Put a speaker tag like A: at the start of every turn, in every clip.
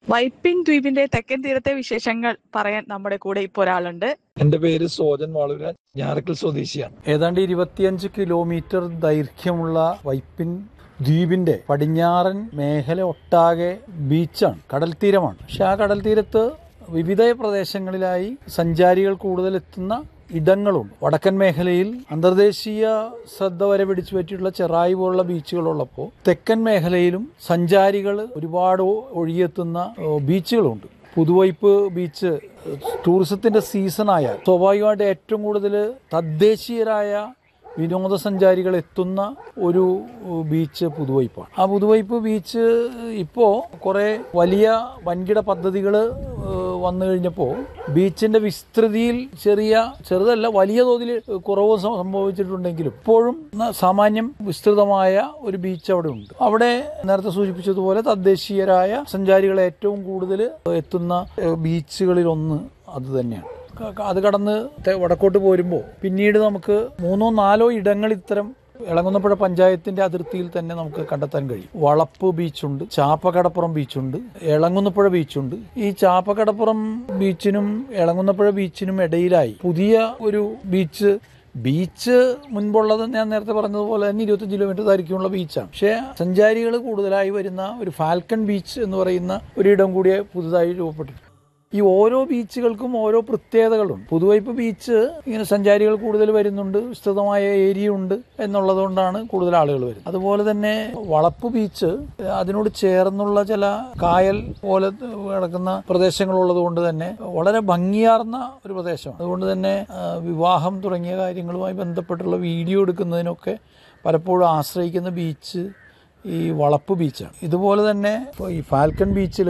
A: വൈപ്പിൻ ദ്വീപിന്റെ തെക്കൻ തീരത്തെ വിശേഷങ്ങൾ പറയാൻ നമ്മുടെ കൂടെ ഇപ്പോൾ ഒരാളുണ്ട്
B: എന്റെ പേര് സോജൻ വാളൂരാൻ ഞാറക്കൽ സ്വദേശിയാണ്
C: ഏതാണ്ട് ഇരുപത്തിയഞ്ച് കിലോമീറ്റർ ദൈർഘ്യമുള്ള വൈപ്പിൻ ദ്വീപിന്റെ പടിഞ്ഞാറൻ മേഖല ഒട്ടാകെ ബീച്ചാണ് കടൽ തീരമാണ് പക്ഷെ ആ കടൽ തീരത്ത് വിവിധ പ്രദേശങ്ങളിലായി സഞ്ചാരികൾ കൂടുതൽ എത്തുന്ന ഇടങ്ങളുണ്ട് വടക്കൻ മേഖലയിൽ അന്തർദേശീയ ശ്രദ്ധ വരെ പിടിച്ചു പറ്റിയിട്ടുള്ള ചെറായി പോലുള്ള ബീച്ചുകളുള്ളപ്പോൾ തെക്കൻ മേഖലയിലും സഞ്ചാരികൾ ഒരുപാട് ഒഴുകിയെത്തുന്ന ഏഹ്, ബീച്ചുകളുണ്ട് പുതുവൈപ്പ് ബീച്ച് ടൂറിസത്തിന്റെ സീസണായാൽ സ്വാഭാവികമായിട്ട് ഏറ്റവും കൂടുതൽ തദ്ദേശീയരായ വിനോദസഞ്ചാരികൾ എത്തുന്ന ഒരു ബീച്ച് പുതുവൈപ്പാണ് ആ പുതുവൈപ്പ് ബീച്ച് ഇപ്പോൾ കുറേ വലിയ വൻകിട പദ്ധതികൾ വന്നു കഴിഞ്ഞപ്പോൾ ബീച്ചിന്റെ വിസ്തൃതിയിൽ ചെറിയ ചെറുതല്ല വലിയ തോതിൽ കുറവ് സം- സംഭവിച്ചിട്ടുണ്ടെങ്കിലും ഇപ്പോഴും ന- സാമാന്യം വിസ്തൃതമായ ഒരു ബീച്ച് അവിടെ ഉണ്ട് അവിടെ നേരത്തെ സൂചിപ്പിച്ചതുപോലെ തദ്ദേശീയരായ സഞ്ചാരികൾ ഏറ്റവും കൂടുതൽ എത്തുന്ന ഏഹ്, ബീച്ചുകളിലൊന്ന് അത് തന്നെയാണ് ക- ക- അത് കടന്ന് തെ- വടക്കോട്ട് പോരുമ്പോൾ പിന്നീട് നമുക്ക് മൂന്നോ നാലോ ഇടങ്ങൾ ഇത്തരം ഇളങ്ങുന്നപ്പുഴ പഞ്ചായത്തിന്റെ അതിർത്തിയിൽ തന്നെ നമുക്ക് കണ്ടെത്താൻ കഴിയും വളപ്പ് ബീച്ചുണ്ട് ചാപ്പക്കടപ്പുറം ബീച്ചുണ്ട് ഇളങ്ങുന്നപ്പുഴ ബീച്ചുണ്ട് ഈ ചാപ്പക്കടപ്പുറം ബീച്ചിനും ഇളങ്ങുന്നപ്പുഴ ബീച്ചിനും ഇടയിലായി പുതിയ ഒരു ബീച്ച് ബീച്ച് മുൻപുള്ളത് ഞാൻ നേരത്തെ പറഞ്ഞതുപോലെ തന്നെ ഇരുപത്തഞ്ച് കിലോമീറ്റർ ദൈർഘ്യമുള്ള ബീച്ചാണ് പക്ഷേ സഞ്ചാരികൾ കൂടുതലായി വരുന്ന ഒരു ഫാൽക്കൺ ബീച്ച് എന്ന് പറയുന്ന ഒരിടം കൂടിയ പുതുതായി രൂപപ്പെട്ടിട്ടുണ്ട് ഈ ഓരോ ബീച്ചുകൾക്കും ഓരോ പ്രത്യേകതകളുണ്ട് പുതുവൈപ്പ് ബീച്ച് ഇങ്ങനെ സഞ്ചാരികൾ കൂടുതൽ വരുന്നുണ്ട് വിസ്തൃതമായ ഏരിയ ഉണ്ട് എന്നുള്ളത് കൊണ്ടാണ് കൂടുതൽ ആളുകൾ വരുന്നത് അതുപോലെ തന്നെ വളപ്പ് ബീച്ച് അതിനോട് ചേർന്നുള്ള ചില കായൽ പോലെ കിടക്കുന്ന പ്രദേശങ്ങളുള്ളത് കൊണ്ട് തന്നെ വളരെ ഭംഗിയാർന്ന ഒരു പ്രദേശമാണ് അതുകൊണ്ട് തന്നെ ആ, വിവാഹം തുടങ്ങിയ കാര്യങ്ങളുമായി ബന്ധപ്പെട്ടുള്ള വീഡിയോ എടുക്കുന്നതിനൊക്കെ പലപ്പോഴും ആശ്രയിക്കുന്ന ബീച്ച് ഈ വളപ്പ് ബീച്ചാണ് ഇതുപോലെ തന്നെ ഇപ്പോൾ ഈ ഫാൽക്കൺ ബീച്ചിൽ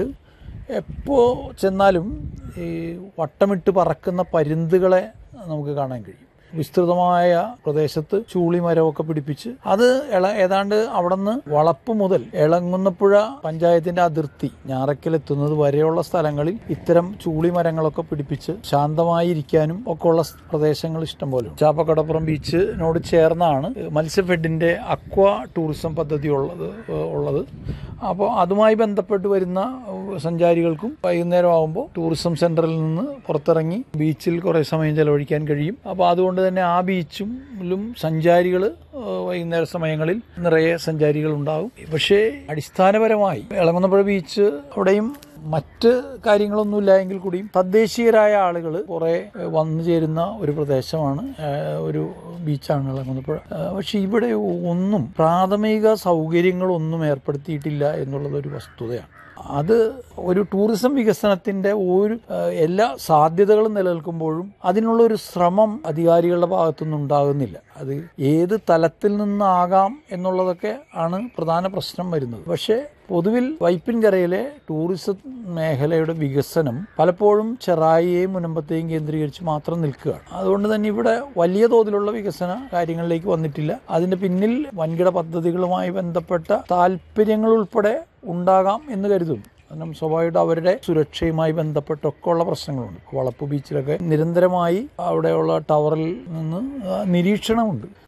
C: എപ്പോൾ ചെന്നാലും ഈ വട്ടമിട്ട് പറക്കുന്ന പരുന്തുകളെ നമുക്ക് കാണാൻ കഴിയും വിസ്തൃതമായ പ്രദേശത്ത് ചൂളിമരമൊക്കെ പിടിപ്പിച്ച് അത് ഇള ഏതാണ്ട് അവിടെ നിന്ന് വളപ്പ് മുതൽ ഇളങ്ങുന്നപ്പുഴ പഞ്ചായത്തിന്റെ അതിർത്തി ഞാറക്കലെത്തുന്നത് വരെയുള്ള സ്ഥലങ്ങളിൽ ഇത്തരം ചൂളിമരങ്ങളൊക്കെ പിടിപ്പിച്ച് ശാന്തമായിരിക്കാനും ഒക്കെ ഉള്ള സ് പ്രദേശങ്ങൾ ഇഷ്ടംപോലെ ഉണ്ട്. ചാപ്പക്കടപ്പുറം ബീച്ചിനോട് ചേർന്നാണ് മത്സ്യഫെഡിന്റെ അക്വ ടൂറിസം പദ്ധതി ഉള്ളത് ഏഹ് ഉള്ളത് അപ്പോൾ അതുമായി ബന്ധപ്പെട്ട് വരുന്ന ഏഹ് സഞ്ചാരികൾക്കും വൈകുന്നേരം ആകുമ്പോൾ ടൂറിസം സെന്ററിൽ നിന്ന് പുറത്തിറങ്ങി ബീച്ചിൽ കുറേ സമയം ചെലവഴിക്കാൻ കഴിയും അപ്പോൾ അതുകൊണ്ട് തന്നെ ആ ബീച്ചിലും സഞ്ചാരികൾ വൈകുന്നേര സമയങ്ങളിൽ നിറയെ സഞ്ചാരികൾ ഉണ്ടാകും പക്ഷേ അടിസ്ഥാനപരമായി ഇളങ്ങുന്നപ്പുഴ ബീച്ച് അവിടെയും മറ്റ് കാര്യങ്ങളൊന്നുമില്ല എങ്കിൽ കൂടിയും തദ്ദേശീയരായ ആളുകൾ കുറെ ഏഹ്, വന്നു ചേരുന്ന ഒരു പ്രദേശമാണ് ഏഹ്, ഒരു ബീച്ചാണ് ഇളങ്ങുന്നപ്പുഴ ഏഹ്, പക്ഷെ ഇവിടെ ഒന്നും പ്രാഥമിക സൗകര്യങ്ങളൊന്നും ഏർപ്പെടുത്തിയിട്ടില്ല എന്നുള്ളത് ഒരു വസ്തുതയാണ് അത് ഒരു ടൂറിസം വികസനത്തിന്റെ ഒരു ഏഹ്, എല്ലാ സാധ്യതകളും നിലനിൽക്കുമ്പോഴും അതിനുള്ള ഒരു ശ്രമം അധികാരികളുടെ ഭാഗത്തുനിന്ന് ഉണ്ടാകുന്നില്ല അത് ഏത് തലത്തിൽ നിന്നാകാം എന്നുള്ളതൊക്കെ ആണ് പ്രധാന പ്രശ്നം വരുന്നത് പക്ഷേ പൊതുവിൽ വൈപ്പിൻകരയിലെ ടൂറിസം മേഖലയുടെ വികസനം പലപ്പോഴും ചെറായിയെയും മുനമ്പത്തെയും കേന്ദ്രീകരിച്ച് മാത്രം നിൽക്കുകയാണ് അതുകൊണ്ട് തന്നെ ഇവിടെ വലിയ തോതിലുള്ള വികസന കാര്യങ്ങളിലേക്ക് വന്നിട്ടില്ല അതിന്റെ പിന്നിൽ വൻകിട പദ്ധതികളുമായി ബന്ധപ്പെട്ട താല്പര്യങ്ങൾ ഉൾപ്പെടെ ഉണ്ടാകാം എന്ന് കരുതുന്നു കാരണം സ്വാഭാവികമായിട്ട് അവരുടെ സുരക്ഷയുമായി ബന്ധപ്പെട്ടൊക്കെ ഉള്ള പ്രശ്നങ്ങളുണ്ട് വളപ്പ് ബീച്ചിലൊക്കെ നിരന്തരമായി അവിടെയുള്ള ടവറിൽ നിന്ന് ആ, നിരീക്ഷണമുണ്ട്